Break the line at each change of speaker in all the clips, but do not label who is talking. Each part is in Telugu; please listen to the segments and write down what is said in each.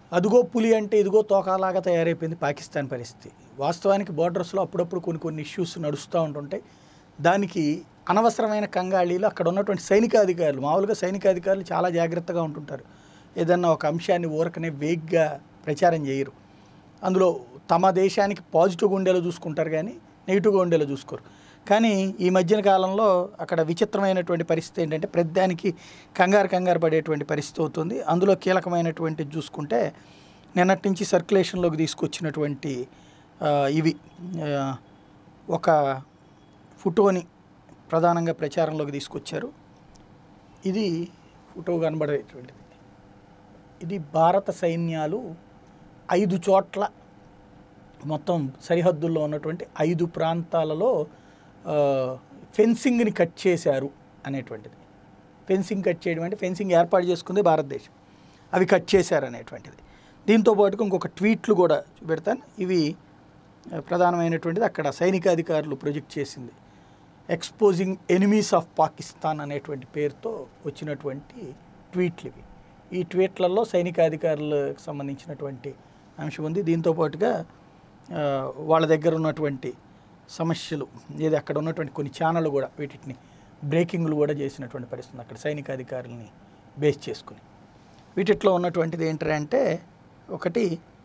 అదిగో పులి అంటే ఇదిగో తోకలాగా తయారైపోయింది పాకిస్తాన్ పరిస్థితి వాస్తవానికి బోర్డర్స్లో అప్పుడప్పుడు కొన్ని కొన్ని ఇష్యూస్ నడుస్తూ ఉంటుంటాయి దానికి అనవసరమైన కంగాళీలు అక్కడ ఉన్నటువంటి సైనికాధికారులు మామూలుగా సైనికాధికారులు చాలా జాగ్రత్తగా ఉంటుంటారు ఏదన్నా ఒక అంశాన్ని ఊరకనే వేగ్గా ప్రచారం చేయరు అందులో తమ దేశానికి పాజిటివ్గా ఉండేలా చూసుకుంటారు కానీ నెగిటివ్గా ఉండేలా చూసుకోరు కానీ ఈ మధ్యన కాలంలో అక్కడ విచిత్రమైనటువంటి పరిస్థితి ఏంటంటే ప్రతిదానికి కంగారు కంగారు పడేటువంటి పరిస్థితి అవుతుంది అందులో కీలకమైనటువంటిది చూసుకుంటే నిన్నటి నుంచి సర్క్యులేషన్లోకి తీసుకొచ్చినటువంటి ఆ, ఇవి ఆ, ఒక ఫోటోని ప్రధానంగా ప్రచారంలోకి తీసుకొచ్చారు ఇది ఫోటో కనబడేటువంటిది ఇది భారత సైన్యాలు ఐదు చోట్ల మొత్తం సరిహద్దుల్లో ఉన్నటువంటి ఐదు ప్రాంతాలలో ఆ, ఫెన్సింగ్ని కట్ చేశారు అనేటువంటిది ఫెన్సింగ్ కట్ చేయడం అంటే ఫెన్సింగ్ ఏర్పాటు చేసుకుంది భారతదేశం అవి కట్ చేశారు అనేటువంటిది దీంతో పాటుగా ఇంకొక ట్వీట్లు కూడా చూపెడతాను ఇవి ఆ, ప్రధానమైనటువంటిది అక్కడ సైనికాధికారులు ప్రొజెక్ట్ చేసింది ఎక్స్పోజింగ్ ఎనిమీస్ ఆఫ్ పాకిస్తాన్ అనేటువంటి పేరుతో వచ్చినటువంటి ట్వీట్లు ఇవి ఈ ట్వీట్లలో సైనికాధికారులకు సంబంధించినటువంటి అంశం ఉంది దీంతో పాటుగా ఆ, వాళ్ళ దగ్గర ఉన్నటువంటి సమస్యలు ఏది అక్కడ ఉన్నటువంటి కొన్ని ఛానళ్ళు కూడా వీటిని బ్రేకింగ్లు కూడా చేసినటువంటి పరిస్థితి ఉంది అక్కడ సైనికాధికారుల్ని బేస్ చేసుకుని వీటిట్లో ఉన్నటువంటిది ఏంటంటే ఒకటి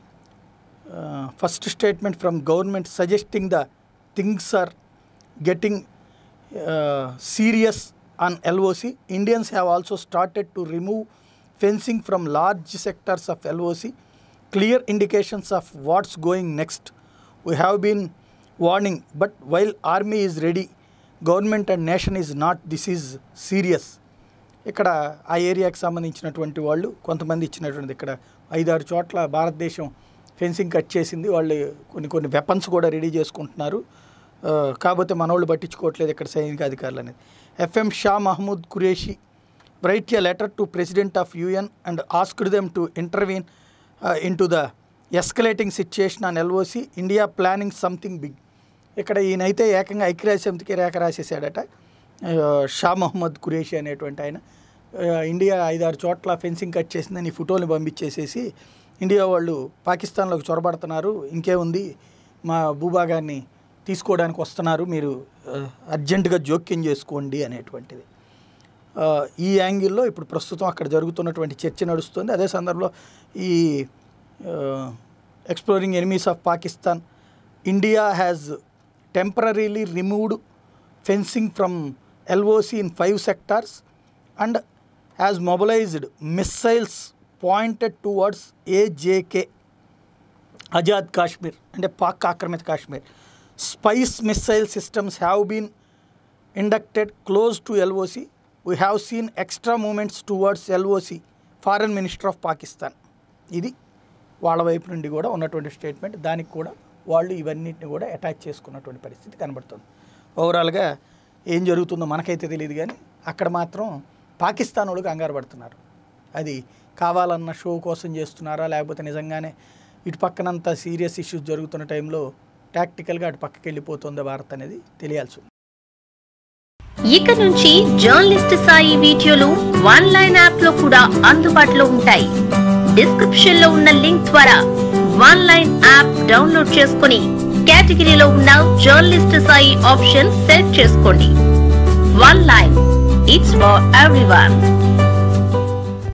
first statement from government suggesting the things are getting serious on LOC Indians have also started to remove fencing from large sectors of LOC clear indications of what's going next we have been warning but while army is ready government and nation is not this is serious ఇక్కడ ఆ ఏరియాకి సంబంధించినటువంటి వాళ్ళు కొంతమంది ఇచ్చినటువంటిది ఇక్కడ ఐదారు చోట్ల భారతదేశం ఫెన్సింగ్ కట్ చేసింది వాళ్ళు కొన్ని కొన్ని వెపన్స్ కూడా రెడీ చేసుకుంటున్నారు ఆ, కాకపోతే మనోళ్ళు పట్టించుకోవట్లేదు ఇక్కడ సైనిక అధికారులు అనేది FM Shah Mahmood Qureshi write a letter to president of UN and asked them to intervene into the escalating situation on LOC India planning something big ఇక్కడ ఈయనైతే ఏకంగా ఐక్యరాజ్య సమితికి రేఖ రాసేసాడట ఆ, షా మహమ్మద్ ఖురేషి అనేటువంటి ఆయన ఆ, ఇండియా ఐదారు చోట్ల ఫెన్సింగ్ కట్ చేసిందని ఈ ఫోటోని పంపించేసేసి ఇండియా వాళ్ళు పాకిస్తాన్లోకి చొరబడుతున్నారు ఇంకేముంది మా భూభాగాన్ని తీసుకోవడానికి వస్తున్నారు మీరు ఆ, అర్జెంటుగా జోక్యం చేసుకోండి అనేటువంటిది ఆ, ఈ యాంగిల్లో ఇప్పుడు ప్రస్తుతం అక్కడ జరుగుతున్నటువంటి చర్చ నడుస్తుంది అదే సందర్భంలో ఈ exploring enemies of Pakistan India has temporarily removed fencing from LOC in five sectors and has mobilised missiles pointed towards AJK Azad Kashmir అంటే పాక్ ఆక్రమిత Kashmir Spice missile systems have been inducted close to LOC we have seen extra moments towards LOC foreign minister of Pakistan ఇది వాళ్ళ వైపు నుండి కూడా ఉన్నటువంటి స్టేట్మెంట్ దానికి కూడా వాళ్ళు ఇవన్నిటిని కూడా అటాచ్ చేసుకున్నటువంటి పరిస్థితి కనబడుతుంది ఓవరాల్గా ఏం జరుగుతుందో మనకైతే తెలియదు కానీ అక్కడ మాత్రం పాకిస్తాన్ వాళ్ళు కంగారు పడుతున్నారు అది కావాలన్న షో కోసం చేస్తున్నారా లేకపోతే నిజంగానే ఇటు పక్కనంత సీరియస్ ఇష్యూస్ జరుగుతున్న టైంలో టాక్టికల్గా అటు పక్కకి వెళ్ళిపోతుందా భారత్ అనేది తెలియాల్సి ఉంది
ఇక నుంచి జర్నలిస్ట్ సాయి వీడియోలు వన్ లైన్ యాప్ లో కూడా అందుబాటులో ఉంటాయి డిస్క్రిప్షన్ లో ఉన్న లింక్ ద్వారా వన్ లైన్ యాప్ డౌన్లోడ్ చేసుకుని కేటగిరీలో ఉన్న జర్నలిస్ట్ సాయి ఆప్షన్ సెలెక్ట్ చేసుకోండి one line it's for everyone